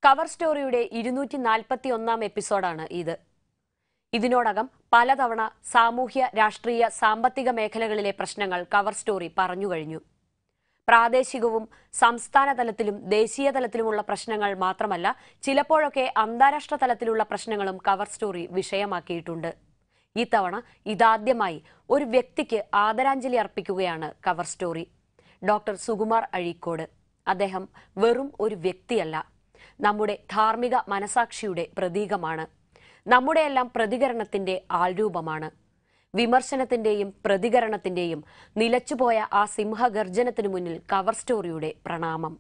cover സ്റ്റോറിയുടെ ഇരുന്നൂറ്റി നാൽപ്പത്തി ഒന്നാം എപ്പിസോഡാണ് ഇത് ഇതിനോടകം പലതവണ സാമൂഹ്യ രാഷ്ട്രീയ സാമ്പത്തിക മേഖലകളിലെ പ്രശ്നങ്ങൾ കവർ സ്റ്റോറി പറഞ്ഞു കഴിഞ്ഞു പ്രാദേശികവും സംസ്ഥാന തലത്തിലും ദേശീയ തലത്തിലുമുള്ള പ്രശ്നങ്ങൾ മാത്രമല്ല ചിലപ്പോഴൊക്കെ അന്താരാഷ്ട്ര തലത്തിലുള്ള പ്രശ്നങ്ങളും കവർ സ്റ്റോറി വിഷയമാക്കിയിട്ടുണ്ട് ഇത്തവണ ഇതാദ്യമായി ഒരു വ്യക്തിക്ക് ആദരാഞ്ജലി അർപ്പിക്കുകയാണ് cover story doctor Sukumar Azhikode അദ്ദേഹം വെറും ഒരു വ്യക്തിയല്ല നമ്മുടെ ധാർമ്മിക മനസാക്ഷിയുടെ പ്രതീകമാണ് നമ്മുടെയെല്ലാം പ്രതികരണത്തിന്റെ ആൾരൂപമാണ് വിമർശനത്തിന്റെയും പ്രതികരണത്തിന്റെയും നിലച്ചുപോയ ആ സിംഹഗർജനത്തിനു മുന്നിൽ കവർ സ്റ്റോറിയുടെ പ്രണാമം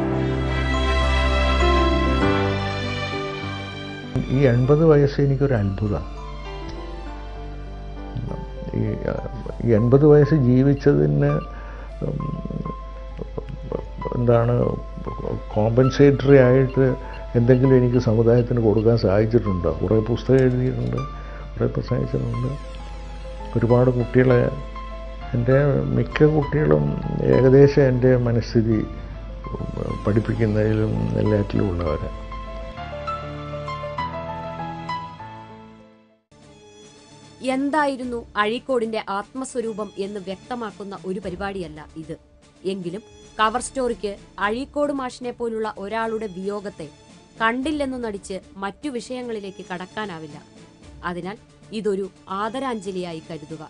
ഈ എൺപത് വയസ്സ് എനിക്കൊരു അത്ഭുതമാണ് ഈ ഈ എൺപത് വയസ്സ് ജീവിച്ചതിന് ഉം, എന്താണ് കോമ്പൻസേറ്ററി ആയിട്ട് എന്തെങ്കിലും എനിക്ക് സമുദായത്തിന് കൊടുക്കാൻ സാധിച്ചിട്ടുണ്ടോ കുറേ പുസ്തകം എഴുതിയിട്ടുണ്ട് കുറേ പ്രസംഗിച്ചിട്ടുണ്ട് ഒരുപാട് കുട്ടികളെ എൻ്റെ മിക്ക കുട്ടികളും ഏകദേശം എൻ്റെ മനസ്ഥിതി പഠിപ്പിക്കുന്നതിലും എല്ലാറ്റിലും ഉള്ളവരാണ് എന്തായിരുന്നു അഴീക്കോടിന്റെ ആത്മസ്വരൂപം എന്ന് വ്യക്തമാക്കുന്ന ഒരു പരിപാടിയല്ല ഇത് എങ്കിലും കവർ സ്റ്റോറിക്ക് അഴീക്കോട് മാഷിനെ പോലുള്ള ഒരാളുടെ വിയോഗത്തെ കണ്ടില്ലെന്നു നടിച്ച് മറ്റു വിഷയങ്ങളിലേക്ക് കടക്കാനാവില്ല അതിനാൽ ഇതൊരു ആദരാഞ്ജലിയായി കരുതുക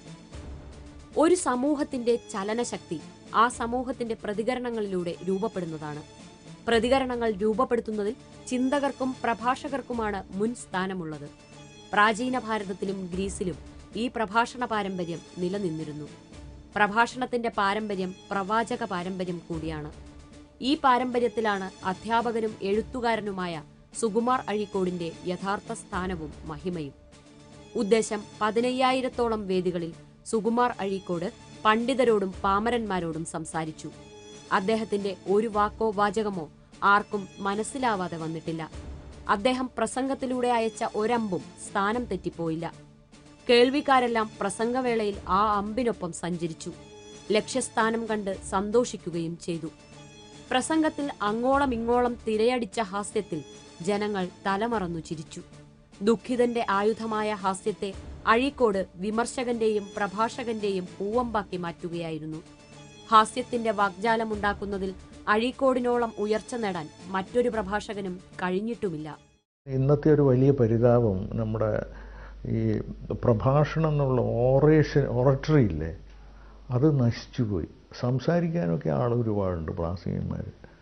ഒരു സമൂഹത്തിന്റെ ചലനശക്തി ആ സമൂഹത്തിന്റെ പ്രതികരണങ്ങളിലൂടെ രൂപപ്പെടുന്നതാണ് പ്രതികരണങ്ങൾ രൂപപ്പെടുത്തുന്നതിൽ ചിന്തകർക്കും പ്രഭാഷകർക്കുമാണ് മുൻ സ്ഥാനമുള്ളത് പ്രാചീന ഭാരതത്തിലും ഗ്രീസിലും ഈ പ്രഭാഷണ പാരമ്പര്യം നിലനിന്നിരുന്നു പ്രഭാഷണത്തിന്റെ പാരമ്പര്യം പ്രവാചക പാരമ്പര്യം കൂടിയാണ് ഈ പാരമ്പര്യത്തിലാണ് അധ്യാപകനും എഴുത്തുകാരനുമായ സുകുമാർ അഴീക്കോടിന്റെ യഥാർത്ഥ സ്ഥാനവും മഹിമയും ഉദ്ദേശം പതിനയ്യായിരത്തോളം വേദികളിൽ സുകുമാർ അഴീക്കോട് പണ്ഡിതരോടും പാമരന്മാരോടും സംസാരിച്ചു അദ്ദേഹത്തിന്റെ ഒരു വാക്കോ വാചകമോ ആർക്കും മനസ്സിലാവാതെ വന്നിട്ടില്ല അദ്ദേഹം പ്രസംഗത്തിലൂടെ അയച്ച ഒരമ്പും സ്ഥാനം തെറ്റിപ്പോയില്ല കേൾവിക്കാരെല്ലാം പ്രസംഗവേളയിൽ ആ അമ്പിനൊപ്പം സഞ്ചരിച്ചു ലക്ഷ്യസ്ഥാനം കണ്ട് സന്തോഷിക്കുകയും ചെയ്തു പ്രസംഗത്തിൽ അങ്ങോളം ഇങ്ങോളം തിരയടിച്ച ഹാസ്യത്തിൽ ജനങ്ങൾ തലമറന്നു ചിരിച്ചു ദുഃഖിതന്റെ ആയുധമായ ഹാസ്യത്തെ അഴീക്കോട് വിമർശകന്റെയും പ്രഭാഷകന്റെയും പൂവമ്പാക്കി മാറ്റുകയായിരുന്നു ഹാസ്യത്തിന്റെ വാഗ്ജാലമുണ്ടാക്കുന്നതിൽ അഴീക്കോടിനോളം ഉയർച്ച നേടാൻ മറ്റൊരു പ്രഭാഷകനും കഴിഞ്ഞിട്ടുമില്ല ഇന്നത്തെ ഒരു വലിയ പരിതാപം നമ്മുടെ ഈ പ്രഭാഷണം എന്നുള്ള ഓറേഷൻ ഓറട്ടറി ഇല്ലേ അത് നശിച്ചുപോയി സംസാരിക്കാനൊക്കെ ആൾ ഒരുപാടുണ്ട് പ്രാസംഗികന്മാർ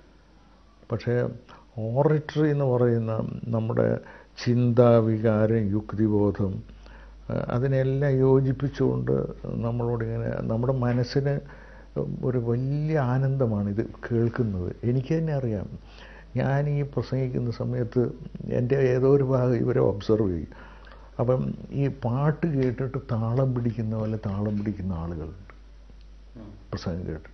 പക്ഷേ ഓറട്ടറി എന്ന് പറയുന്ന നമ്മുടെ ചിന്ത വികാരം യുക്തിബോധം ആ, അതിനെല്ലാം യോജിപ്പിച്ചുകൊണ്ട് നമ്മളോടിങ്ങനെ നമ്മുടെ മനസ്സിന് ഒരു വലിയ ആനന്ദമാണ് ഇത് കേൾക്കുന്നത് എനിക്ക് തന്നെ അറിയാം ഞാൻ ഈ പ്രസംഗിക്കുന്ന സമയത്ത് എൻ്റെ ഏതോ ഒരു ഭാഗം ഇവരെ ഒബ്സർവ് ചെയ്യും അപ്പം ഈ പാട്ട് കേട്ടിട്ട് താളം പിടിക്കുന്ന പോലെ താളം പിടിക്കുന്ന ആളുകളുണ്ട് പ്രസംഗം കേട്ടിട്ട്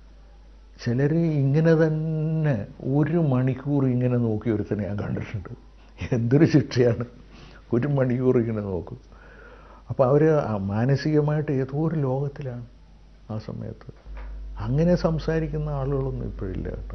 ചിലർ ഇങ്ങനെ തന്നെ ഒരു മണിക്കൂർ ഇങ്ങനെ നോക്കി ഒരുത്തനെ ഞാൻ കണ്ടിട്ടുണ്ട് എന്തൊരു ശിക്ഷയാണ് ഒരു മണിക്കൂർ ഇങ്ങനെ നോക്കും അപ്പോൾ അവർ മാനസികമായിട്ട് ഏതോ ഒരു ലോകത്തിലാണ് ആ സമയത്ത് അങ്ങനെ സംസാരിക്കുന്ന ആളുകളൊന്നും ഇപ്പോഴില്ല കേട്ടോ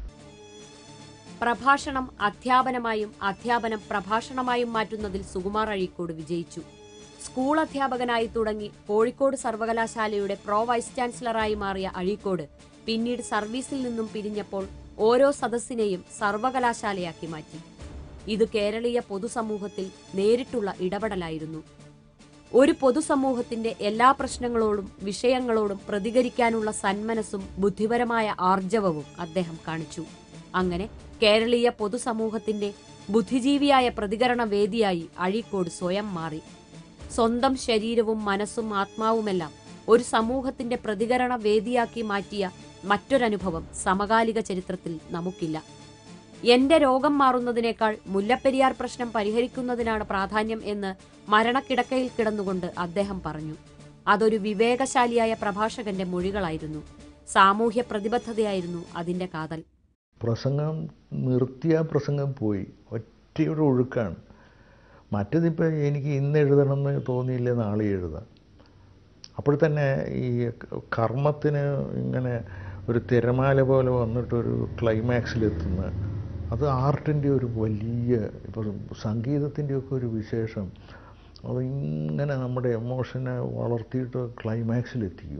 പ്രഭാഷണം അധ്യാപനമായും അധ്യാപനം പ്രഭാഷണമായും മാറ്റുന്നതിൽ സുകുമാർ അഴീക്കോട് വിജയിച്ചു സ്കൂൾ അധ്യാപകനായി തുടങ്ങി കോഴിക്കോട് സർവകലാശാലയുടെ പ്രോ വൈസ് ചാൻസലറായി മാറിയ അഴീക്കോട് പിന്നീട് സർവീസിൽ നിന്നും പിരിഞ്ഞപ്പോൾ ഓരോ സദസ്സിനെയും സർവകലാശാലയാക്കി മാറ്റി ഇത് കേരളീയ പൊതുസമൂഹത്തിൽ നേരിട്ടുള്ള ഇടപെടലായിരുന്നു ഒരു പൊതുസമൂഹത്തിന്റെ എല്ലാ പ്രശ്നങ്ങളോടും വിഷയങ്ങളോടും പ്രതികരിക്കാനുള്ള സന്മനസ്സും ബുദ്ധിപരമായ ആർജവവും അദ്ദേഹം കാണിച്ചു അങ്ങനെ കേരളീയ പൊതുസമൂഹത്തിന്റെ ബുദ്ധിജീവിയായ പ്രതികരണ വേദിയായി അഴീക്കോട് സ്വയം മാറി സ്വന്തം ശരീരവും മനസ്സും ആത്മാവുമെല്ലാം ഒരു സമൂഹത്തിന്റെ പ്രതികരണ വേദിയാക്കി മാറ്റിയ മറ്റൊരനുഭവം സമകാലിക ചരിത്രത്തിൽ നമുക്കില്ല എന്റെ രോഗം മാറുന്നതിനേക്കാൾ മുല്ലപ്പെരിയാർ പ്രശ്നം പരിഹരിക്കുന്നതിനാണ് പ്രാധാന്യം എന്ന് മരണക്കിടക്കയിൽ കിടന്നുകൊണ്ട് അദ്ദേഹം പറഞ്ഞു അതൊരു വിവേകശാലിയായ പ്രഭാഷകന്റെ മൊഴികളായിരുന്നു സാമൂഹ്യ പ്രതിബദ്ധതയായിരുന്നു അതിന്റെ കാതൽ പ്രസംഗം നിർത്തിയ പ്രസംഗം പോയി ഒറ്റയൊരു ഒഴുക്കാണ് മറ്റതിപ്പോൾ എനിക്ക് ഇന്ന് എഴുതണമെന്ന് തോന്നിയില്ലേ നാളെ എഴുതാം അപ്പോൾ തന്നെ ഈ കർമ്മത്തിന് ഇങ്ങനെ ഒരു തിരമാല പോലെ വന്നിട്ടൊരു ക്ലൈമാക്സിലെത്തുന്ന അത് ആർട്ടിൻ്റെ ഒരു വലിയ ഇപ്പോൾ സംഗീതത്തിൻ്റെയൊക്കെ ഒരു വിശേഷം അത് ഇങ്ങനെ നമ്മുടെ എമോഷനെ വളർത്തിയിട്ട് ക്ലൈമാക്സിലെത്തിക്കും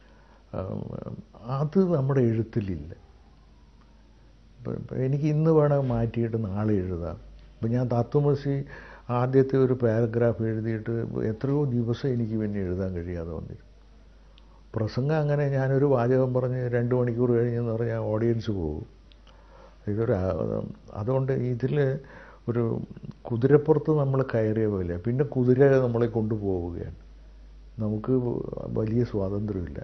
അത് നമ്മുടെ എഴുത്തിലില്ല ഇപ്പം ഇപ്പം എനിക്ക് ഇന്ന് വേണമെങ്കിൽ മാറ്റിയിട്ട് നാളെ എഴുതാം ഇപ്പം ഞാൻ തത്വമസി ആദ്യത്തെ ഒരു പാരഗ്രാഫ് എഴുതിയിട്ട് എത്രയോ ദിവസം എനിക്ക് പിന്നെ എഴുതാൻ കഴിയാതെ വന്നിരുന്നു പ്രസംഗം അങ്ങനെ ഞാനൊരു വാചകം പറഞ്ഞ് രണ്ട് മണിക്കൂർ കഴിഞ്ഞെന്ന് പറഞ്ഞാൽ ഓഡിയൻസ് പോകും ഇതൊരു ആ- അതുകൊണ്ട് ഇതിൽ ഒരു കുതിരപ്പുറത്ത് നമ്മൾ കയറിയ പോലെ പിന്നെ കുതിര നമ്മളെ കൊണ്ടുപോവുകയാണ് നമുക്ക് വലിയ സ്വാതന്ത്ര്യമില്ല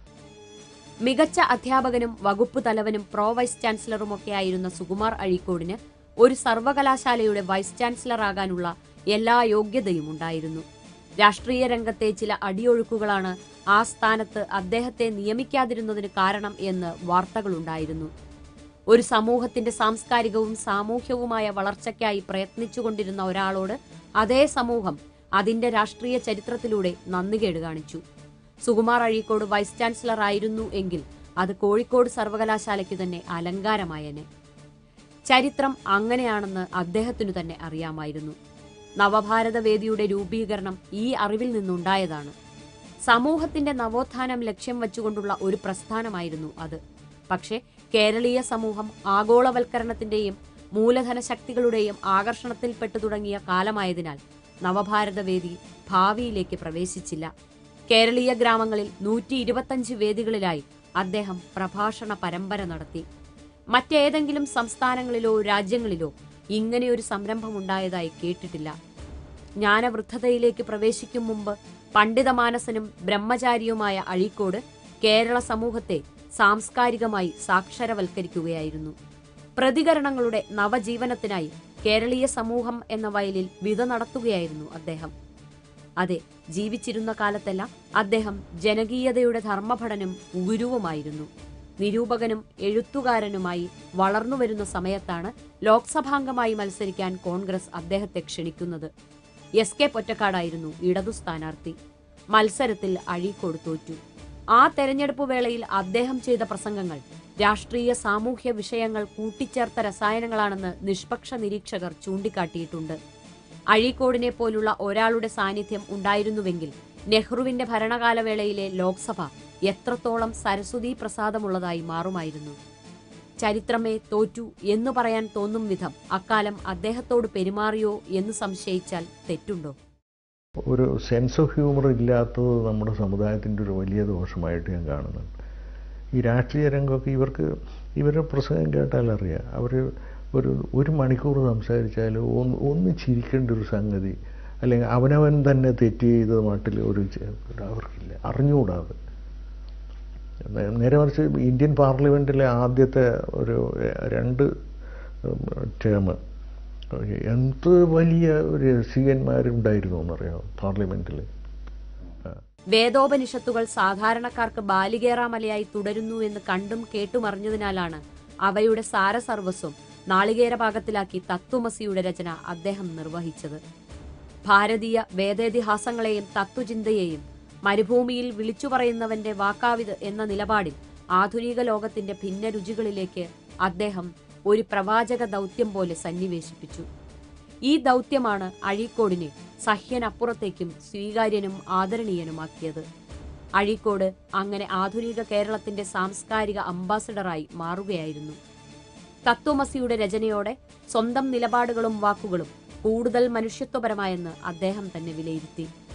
മികച്ച അധ്യാപകനും വകുപ്പ് തലവനും പ്രോ വൈസ് ചാൻസലറുമൊക്കെ ആയിരുന്ന സുകുമാർ അഴീക്കോടിന് ഒരു സർവകലാശാലയുടെ വൈസ് ചാൻസലറാകാനുള്ള എല്ലാ യോഗ്യതയും ഉണ്ടായിരുന്നു രാഷ്ട്രീയ രംഗത്തെ ചില അടിയൊഴുക്കുകളാണ് ആ സ്ഥാനത്ത് അദ്ദേഹത്തെ നിയമിക്കാതിരുന്നതിന് കാരണം എന്ന് വാർത്തകളുണ്ടായിരുന്നു ഒരു സമൂഹത്തിന്റെ സാംസ്കാരികവും സാമൂഹ്യവുമായ വളർച്ചയ്ക്കായി പ്രയത്നിച്ചുകൊണ്ടിരുന്ന ഒരാളോട് അതേ സമൂഹം അതിന്റെ രാഷ്ട്രീയ ചരിത്രത്തിലൂടെ നന്ദികേട് കാണിച്ചു സുകുമാർ അഴീക്കോട് വൈസ് ചാൻസലർ ആയിരുന്നു എങ്കിൽ അത് കോഴിക്കോട് സർവകലാശാലയ്ക്ക് തന്നെ അലങ്കാരമായേനെ ചരിത്രം അങ്ങനെയാണെന്ന് അദ്ദേഹത്തിനു തന്നെ അറിയാമായിരുന്നു നവഭാരത വേദിയുടെ രൂപീകരണം ഈ അറിവിൽ നിന്നുണ്ടായതാണ് സമൂഹത്തിന്റെ നവോത്ഥാനം ലക്ഷ്യം വെച്ചുകൊണ്ടുള്ള ഒരു പ്രസ്ഥാനമായിരുന്നു അത് പക്ഷേ കേരളീയ സമൂഹം ആഗോളവൽക്കരണത്തിന്റെയും മൂലധന ശക്തികളുടെയും ആകർഷണത്തിൽപ്പെട്ടു തുടങ്ങിയ കാലമായതിനാൽ നവഭാരത വേദി ഭാവിയിലേക്ക് പ്രവേശിച്ചില്ല കേരളീയ ഗ്രാമങ്ങളിൽ നൂറ്റി ഇരുപത്തഞ്ച് വേദികളിലായി അദ്ദേഹം പ്രഭാഷണ പരമ്പര നടത്തി മറ്റേതെങ്കിലും സംസ്ഥാനങ്ങളിലോ രാജ്യങ്ങളിലോ ഇങ്ങനെയൊരു സംരംഭം ഉണ്ടായതായി കേട്ടിട്ടില്ല ജ്ഞാനവൃദ്ധതയിലേക്ക് പ്രവേശിക്കും മുമ്പ് പണ്ഡിതമാനസനും ബ്രഹ്മചാരിയുമായ അഴീക്കോട് കേരള സമൂഹത്തെ സാംസ്കാരികമായി സാക്ഷരവൽക്കരിക്കുകയായിരുന്നു പ്രതികരണങ്ങളുടെ നവജീവനത്തിനായി കേരളീയ സമൂഹം എന്ന വയലിൽ വിത നടത്തുകയായിരുന്നു അദ്ദേഹം അതെ ജീവിച്ചിരുന്ന കാലത്തെല്ലാം അദ്ദേഹം ജനകീയതയുടെ ധർമ്മഭടനും ഗുരുവുമായിരുന്നു നിരൂപകനും എഴുത്തുകാരനുമായി വളർന്നുവരുന്ന സമയത്താണ് ലോക്സഭാംഗമായി മത്സരിക്കാൻ കോൺഗ്രസ് അദ്ദേഹത്തെ ക്ഷണിക്കുന്നത് എസ് കെ പൊറ്റക്കാടായിരുന്നു ഇടതു സ്ഥാനാർത്ഥി മത്സരത്തിൽ അഴീക്കോട് തോറ്റു ആ തെരഞ്ഞെടുപ്പ് വേളയിൽ അദ്ദേഹം ചെയ്ത പ്രസംഗങ്ങൾ രാഷ്ട്രീയ സാമൂഹ്യ വിഷയങ്ങൾ കൂട്ടിച്ചേർത്ത രസായനങ്ങളാണെന്ന് നിഷ്പക്ഷ നിരീക്ഷകർ ചൂണ്ടിക്കാട്ടിയിട്ടുണ്ട് അഴീക്കോടിനെ പോലുള്ള ഒരാളുടെ സാന്നിധ്യം ഉണ്ടായിരുന്നുവെങ്കിൽ നെഹ്റുവിന്റെ ഭരണകാലവേളയിലെ ലോക്സഭ എത്രത്തോളം സരസ്വതി പ്രസാദമുള്ളതായി മാറുമായിരുന്നു ചരിത്രമേ തോറ്റു എന്നു പറയാൻ തോന്നും വിധം അക്കാലം അദ്ദേഹത്തോട് പെരുമാറിയോ എന്ന് സംശയിച്ചാൽ തെറ്റുണ്ടോ ഒരു സെൻസ് ഓഫ് ഹ്യൂമർ ഇല്ലാത്തത് നമ്മുടെ സമുദായത്തിൻ്റെ ഒരു വലിയ ദോഷമായിട്ട് ഞാൻ കാണുന്നുണ്ട് ഈ രാഷ്ട്രീയ രംഗമൊക്കെ ഇവർക്ക് ഇവരുടെ പ്രസംഗം കേട്ടാൽ അറിയാം അവർ ഒരു ഒരു മണിക്കൂർ സംസാരിച്ചാൽ ഒന്ന് ഒന്ന് ചിരിക്കേണ്ട ഒരു സംഗതി അല്ലെങ്കിൽ അവനവൻ തന്നെ തെറ്റ് ചെയ്ത മട്ടിൽ ഒരു ചെ- അവർക്കില്ല അറിഞ്ഞുകൂടാതെ നേ- നേരെ മറിച്ച് ഇന്ത്യൻ പാർലമെൻറ്റിലെ ആദ്യത്തെ ഒരു രണ്ട് ടേം എന്ത് വലിയ ഒരു രസികന്മാരുണ്ടായിരുന്നു എന്നറിയാമോ പാർലമെൻറ്റിൽ വേദോപനിഷത്തുകൾ സാധാരണക്കാർക്ക് ബാലികേറാമലയായി തുടരുന്നു എന്ന് കണ്ടും കേട്ടുമറിഞ്ഞതിനാലാണ് അവയുടെ സാരസർവസ്വം നാളികേര പാകത്തിലാക്കി തത്വമസിയുടെ രചന അദ്ദേഹം നിർവഹിച്ചത് ഭാരതീയ വേദേതിഹാസങ്ങളെയും തത്വചിന്തയെയും മരുഭൂമിയിൽ വിളിച്ചു പറയുന്നവന്റെ വാക്കാവിത് എന്ന നിലപാടിൽ ആധുനിക ലോകത്തിന്റെ ഭിന്നരുചികളിലേക്ക് അദ്ദേഹം ഒരു പ്രവാചക ദൗത്യം പോലെ സന്നിവേശിപ്പിച്ചു ഈ ദൗത്യമാണ് അഴീക്കോടിനെ സഹ്യനപ്പുറത്തേക്കും സ്വീകാര്യനും ആദരണീയനുമാക്കിയത് അഴീക്കോട് അങ്ങനെ ആധുനിക കേരളത്തിന്റെ സാംസ്കാരിക അംബാസഡറായി മാറുകയായിരുന്നു തത്വമസിയുടെ രചനയോടെ സ്വന്തം നിലപാടുകളും വാക്കുകളും കൂടുതൽ മനുഷ്യത്വപരമായെന്ന് അദ്ദേഹം തന്നെ വിലയിരുത്തി